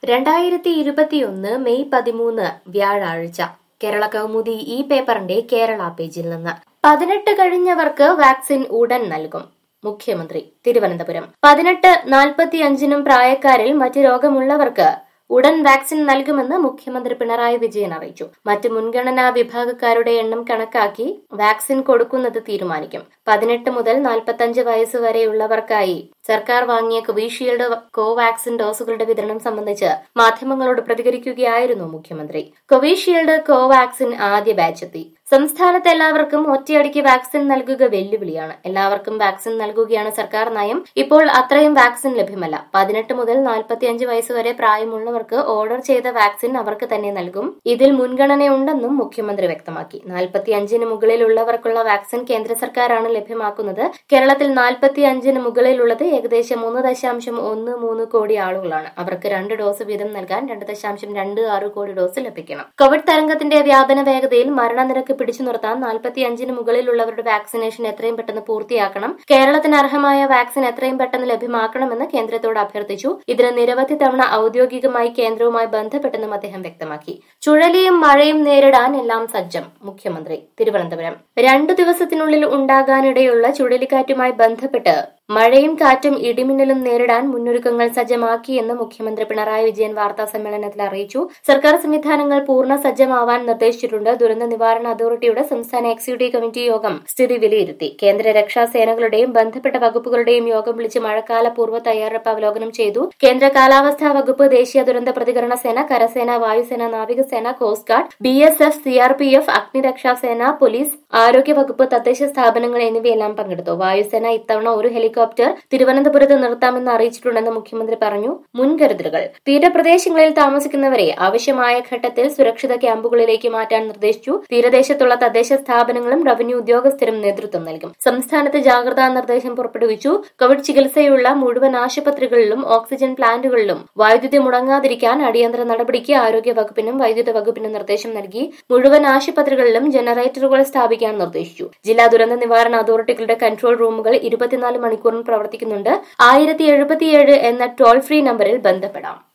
രണ്ടായിരത്തി ഇരുപത്തിയൊന്ന് മെയ് പതിമൂന്ന് വ്യാഴാഴ്ച കേരള കൗമുദി ഈ പേപ്പറിന്റെ കേരള പേജിൽ നിന്ന് പതിനെട്ട് കഴിഞ്ഞവർക്ക് വാക്സിൻ ഉടൻ നൽകും മുഖ്യമന്ത്രി തിരുവനന്തപുരം പതിനെട്ട് നാൽപ്പത്തിയഞ്ചിനും പ്രായക്കാരിൽ മറ്റ് രോഗമുള്ളവർക്ക് ഉടൻ വാക്സിൻ നൽകുമെന്ന് മുഖ്യമന്ത്രി പിണറായി വിജയൻ അറിയിച്ചു മറ്റ് മുൻഗണനാ വിഭാഗക്കാരുടെ എണ്ണം കണക്കാക്കി വാക്സിൻ കൊടുക്കുന്നത് തീരുമാനിക്കും പതിനെട്ട് മുതൽ നാൽപ്പത്തഞ്ച് വയസ്സ് വരെയുള്ളവർക്കായി സർക്കാർ വാങ്ങിയ കോവിഷീൽഡ് കോവാക്സിൻ ഡോസുകളുടെ വിതരണം സംബന്ധിച്ച് മാധ്യമങ്ങളോട് പ്രതികരിക്കുകയായിരുന്നു മുഖ്യമന്ത്രി കോവിഷീൽഡ് കോവാക്സിൻ ആദ്യ ബാച്ച് എത്തി സംസ്ഥാനത്ത് എല്ലാവർക്കും ഒറ്റയടിക്ക് വാക്സിൻ നൽകുക വെല്ലുവിളിയാണ് എല്ലാവർക്കും വാക്സിൻ നൽകുകയാണ് സർക്കാർ നയം ഇപ്പോൾ അത്രയും വാക്സിൻ ലഭ്യമല്ല പതിനെട്ട് മുതൽ നാൽപ്പത്തിയഞ്ച് വയസ്സ് വരെ പ്രായമുള്ളവർക്ക് ഓർഡർ ചെയ്ത വാക്സിൻ അവർക്ക് തന്നെ നൽകും ഇതിൽ മുൻഗണനയുണ്ടെന്നും മുഖ്യമന്ത്രി വ്യക്തമാക്കി നാൽപ്പത്തിയഞ്ചിന് മുകളിലുള്ളവർക്കുള്ള വാക്സിൻ കേന്ദ്ര സർക്കാരാണ് ലഭ്യമാക്കുന്നത് കേരളത്തിൽ നാൽപ്പത്തിയഞ്ചിന് മുകളിലുള്ളത് ഏകദേശം മൂന്ന് ദശാംശം ഒന്ന് മൂന്ന് കോടി ആളുകളാണ് അവർക്ക് രണ്ട് ഡോസ് വീതം നൽകാൻ രണ്ട് ദശാംശം രണ്ട് ആറ് കോടി ഡോസ് ലഭിക്കണം കോവിഡ് തരംഗത്തിന്റെ വ്യാപന വേഗതയിൽ മരണനിരക്ക് പിടിച്ചു നിർത്താൻ നാൽപ്പത്തിയഞ്ചിന് മുകളിലുള്ളവരുടെ വാക്സിനേഷൻ എത്രയും പെട്ടെന്ന് പൂർത്തിയാക്കണം കേരളത്തിന് അർഹമായ വാക്സിൻ എത്രയും പെട്ടെന്ന് ലഭ്യമാക്കണമെന്ന് കേന്ദ്രത്തോട് അഭ്യർത്ഥിച്ചു ഇതിന് നിരവധി തവണ ഔദ്യോഗികമായി കേന്ദ്രവുമായി ബന്ധപ്പെട്ടെന്നും അദ്ദേഹം വ്യക്തമാക്കി ചുഴലിയും മഴയും നേരിടാൻ എല്ലാം സജ്ജം മുഖ്യമന്ത്രി തിരുവനന്തപുരം രണ്ടു ദിവസത്തിനുള്ളിൽ ഉണ്ടാകാനിടയുള്ള ചുഴലിക്കാറ്റുമായി ബന്ധപ്പെട്ട് മഴയും കാറ്റും ഇടിമിന്നലും നേരിടാൻ മുന്നൊരുക്കങ്ങൾ സജ്ജമാക്കിയെന്ന് മുഖ്യമന്ത്രി പിണറായി വിജയൻ വാർത്താ സമ്മേളനത്തിൽ അറിയിച്ചു സർക്കാർ സംവിധാനങ്ങൾ പൂർണ്ണ സജ്ജമാവാൻ നിർദ്ദേശിച്ചിട്ടുണ്ട് ദുരന്ത നിവാരണ അതോറിറ്റിയുടെ സംസ്ഥാന എക്സിക്യൂട്ടീവ് കമ്മിറ്റി യോഗം സ്ഥിതി വിലയിരുത്തി കേന്ദ്ര രക്ഷാസേനകളുടെയും ബന്ധപ്പെട്ട വകുപ്പുകളുടെയും യോഗം വിളിച്ച് മഴക്കാല പൂർവ്വ തയ്യാറെടുപ്പ് അവലോകനം ചെയ്തു കേന്ദ്ര കാലാവസ്ഥാ വകുപ്പ് ദേശീയ ദുരന്ത പ്രതികരണ സേന കരസേന വായുസേന നാവികസേന coast guard B S F CRPF അഗ്നിരക്ഷാസേന പോലീസ് ആരോഗ്യ വകുപ്പ് തദ്ദേശ സ്ഥാപനങ്ങൾ എന്നിവയെല്ലാം പങ്കെടുത്തു വായുസേന ഇത്തവണ ഒരു ഹെലികോപ്റ്റർ തിരുവനന്തപുരത്ത് നിർത്താമെന്ന് അറിയിച്ചിട്ടുണ്ടെന്ന് മുഖ്യമന്ത്രി പറഞ്ഞു മുൻകരുതലുകൾ തീരപ്രദേശങ്ങളിൽ താമസിക്കുന്നവരെ ആവശ്യമായ ഘട്ടത്തിൽ സുരക്ഷിത ക്യാമ്പുകളിലേക്ക് മാറ്റാൻ നിർദ്ദേശിച്ചു തീരദേശത്തുള്ള തദ്ദേശ സ്ഥാപനങ്ങളും റവന്യൂ ഉദ്യോഗസ്ഥരും നേതൃത്വം നൽകും സംസ്ഥാനത്ത് ജാഗ്രതാ നിർദ്ദേശം പുറപ്പെടുവിച്ചു കോവിഡ് ചികിത്സയുള്ള മുഴുവൻ ആശുപത്രികളിലും ഓക്സിജൻ പ്ലാന്റുകളിലും വൈദ്യുതി മുടങ്ങാതിരിക്കാൻ അടിയന്തര നടപടിക്ക് ആരോഗ്യ വകുപ്പിനും വൈദ്യുത വകുപ്പിനും നിർദ്ദേശം നൽകി മുഴുവൻ ആശുപത്രികളിലും ജനറേറ്ററുകൾ സ്ഥാപിക്കാൻ നിർദ്ദേശിച്ചു ജില്ലാ ദുരന്ത നിവാരണ അതോറിറ്റികളുടെ കൺട്രോൾ റൂമുകൾ ഇരുപത്തിനാല് മണിക്കൂറും പ്രവർത്തിക്കുന്നുണ്ട് ആയിരത്തി എഴുപത്തിയേഴ് എന്ന ടോൾ ഫ്രീ നമ്പറിൽ ബന്ധപ്പെടാം